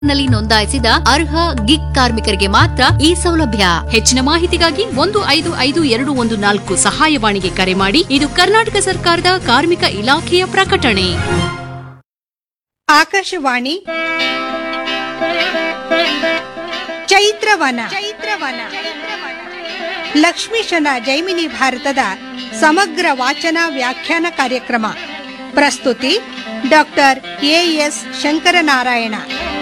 ನಲ್ಲಿ ನೋಂದಾಯಿಸಿದ ಅರ್ಹ ಗಿಗ್ ಕಾರ್ಮಿಕರಿಗೆ ಮಾತ್ರ ಈ ಸೌಲಭ್ಯ ಹೆಚ್ಚಿನ ಮಾಹಿತಿಗಾಗಿ ಒಂದು ಐದು ಐದು ಎರಡು ಒಂದು ನಾಲ್ಕು ಸಹಾಯವಾಣಿಗೆ ಕರೆ ಮಾಡಿ ಇದು ಕರ್ನಾಟಕ ಸರ್ಕಾರದ ಕಾರ್ಮಿಕ ಇಲಾಖೆಯ ಪ್ರಕಟಣೆ ಆಕಾಶವಾಣಿ ಚೈತ್ರವನ ಚೈತ್ರವನ ಲಕ್ಷ್ಮೀಶನ ಜೈಮಿನಿ ಭಾರತದ ಸಮಗ್ರ ವಾಚನ ವ್ಯಾಖ್ಯಾನ ಕಾರ್ಯಕ್ರಮ ಪ್ರಸ್ತುತಿ ಡಾಕ್ಟರ್ ಎಎಸ್ ಶಂಕರನಾರಾಯಣ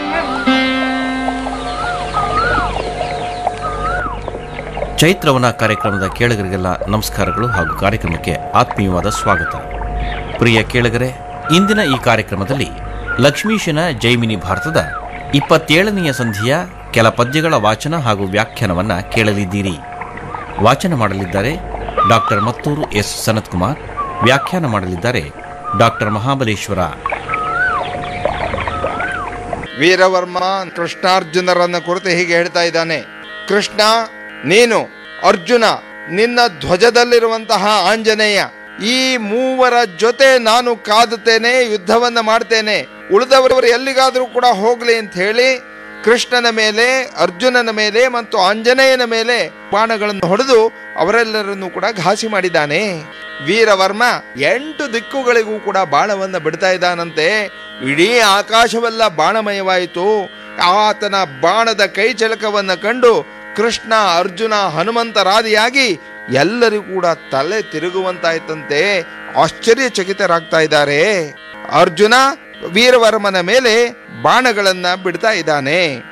ಚೈತ್ರವನ ಕಾರ್ಯಕ್ರಮದ ಕೇಳುಗರಿಗೆಲ್ಲ ನಮಸ್ಕಾರಗಳು ಹಾಗೂ ಕಾರ್ಯಕ್ರಮಕ್ಕೆ ಆತ್ಮೀಯವಾದ ಸ್ವಾಗತ ಪ್ರಿಯ ಕೇಳುಗರೆ ಇಂದಿನ ಈ ಕಾರ್ಯಕ್ರಮದಲ್ಲಿ ಲಕ್ಷ್ಮೀಶನ ಜೈಮಿನಿ ಭಾರತದ ಇಪ್ಪತ್ತೇಳನೆಯ ಸಂಧಿಯ ಕೆಲ ಪದ್ಯಗಳ ವಾಚನ ಹಾಗೂ ವ್ಯಾಖ್ಯಾನವನ್ನು ಕೇಳಲಿದ್ದೀರಿ ವಾಚನ ಮಾಡಲಿದ್ದಾರೆ ಡಾಕ್ಟರ್ ಮತ್ತೂರು ಎಸ್ ಸನತ್ಕುಮಾರ್ ವ್ಯಾಖ್ಯಾನ ಮಾಡಲಿದ್ದಾರೆ ಡಾಕ್ಟರ್ ಮಹಾಬಲೇಶ್ವರ ವೀರವರ್ಮ ಕೃಷ್ಣಾರ್ಜುನರನ್ನ ಕುರಿತು ಹೀಗೆ ಹೇಳ್ತಾ ಇದ್ದಾನೆ ಕೃಷ್ಣ ನೀನು ಅರ್ಜುನ ನಿನ್ನ ಧ್ವಜದಲ್ಲಿರುವಂತಹ ಆಂಜನೇಯ ಈ ಮೂವರ ಜೊತೆ ನಾನು ಕಾದುತ್ತೇನೆ ಯುದ್ಧವನ್ನ ಮಾಡ್ತೇನೆ ಉಳಿದವರು ಎಲ್ಲಿಗಾದರೂ ಕೂಡ ಹೋಗ್ಲಿ ಅಂತ ಹೇಳಿ ಕೃಷ್ಣನ ಮೇಲೆ ಅರ್ಜುನನ ಮೇಲೆ ಮತ್ತು ಆಂಜನೇಯನ ಮೇಲೆ ಬಾಣಗಳನ್ನು ಹೊಡೆದು ಅವರೆಲ್ಲರನ್ನು ಕೂಡ ಘಾಸಿ ಮಾಡಿದ್ದಾನೆ ವೀರವರ್ಮ ಎಂಟು ದಿಕ್ಕುಗಳಿಗೂ ಕೂಡ ಬಾಣವನ್ನ ಬಿಡ್ತಾ ಇದ್ದಾನಂತೆ ಇಡೀ ಆಕಾಶವೆಲ್ಲ ಬಾಣಮಯವಾಯಿತು ಆತನ ಬಾಣದ ಕೈ ಚಳಕವನ್ನ ಕಂಡು ಕೃಷ್ಣ ಅರ್ಜುನ ಹನುಮಂತರಾದಿಯಾಗಿ ಎಲ್ಲರಿಗೂ ಕೂಡ ತಲೆ ತಿರುಗುವಂತಾಯ್ತಂತೆ ಆಶ್ಚರ್ಯಚಕಿತರಾಗ್ತಾ ಇದ್ದಾರೆ ಅರ್ಜುನ ವೀರವರ್ಮನ ಮೇಲೆ ಬಾಣಗಳನ್ನ ಬಿಡ್ತಾ ಇದ್ದಾನೆ